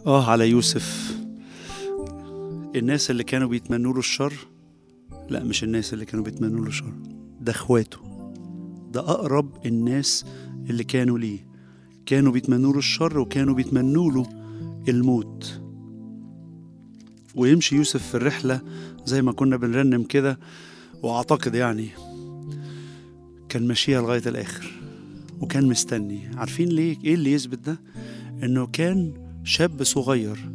آه على يوسف الناس اللي كانوا بيتمنوا له الشر لا مش الناس اللي كانوا بيتمنوا له الشر ده اخواته ده أقرب الناس اللي كانوا ليه كانوا بيتمنوا له الشر وكانوا بيتمنوا له الموت ويمشي يوسف في الرحلة زي ما كنا بنرنم كده وأعتقد يعني كان ماشيها لغاية الآخر وكان مستني عارفين ليه إيه اللي يثبت ده إنه كان شاب صغير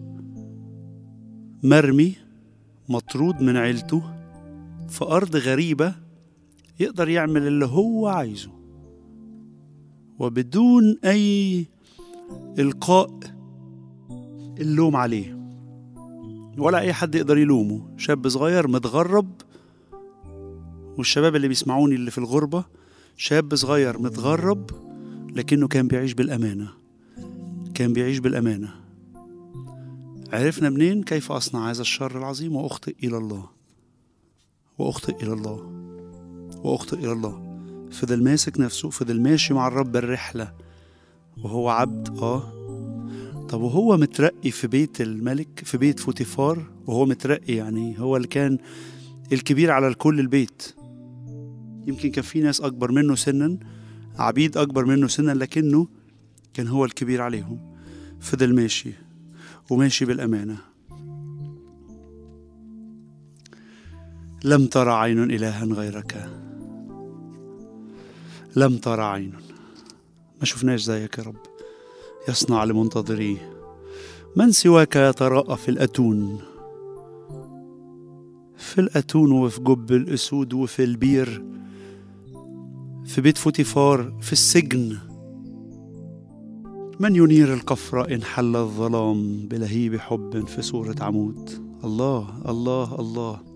مرمي مطرود من عيلته في أرض غريبة يقدر يعمل اللي هو عايزه وبدون أي إلقاء اللوم عليه ولا أي حد يقدر يلومه شاب صغير متغرب والشباب اللي بيسمعوني اللي في الغربة شاب صغير متغرب لكنه كان بيعيش بالأمانة كان بيعيش بالأمانة عرفنا منين كيف أصنع هذا الشر العظيم وأخطئ إلى الله وأخطئ إلى الله وأخطئ إلى الله فضل ماسك نفسه فضل ماشي مع الرب الرحلة وهو عبد آه طب وهو مترقي في بيت الملك في بيت فوتيفار وهو مترقي يعني هو اللي كان الكبير على الكل البيت يمكن كان في ناس أكبر منه سنا عبيد أكبر منه سنا لكنه كان هو الكبير عليهم فضل ماشي وماشي بالأمانة لم ترى عين إلها غيرك لم ترى عين ما شفناش زيك يا رب يصنع لمنتظريه من سواك يتراءى في الأتون في الأتون وفي جب الأسود وفي البير في بيت فوتيفار في السجن من ينير القفر إن حل الظلام بلهيب حب في صورة عمود الله الله الله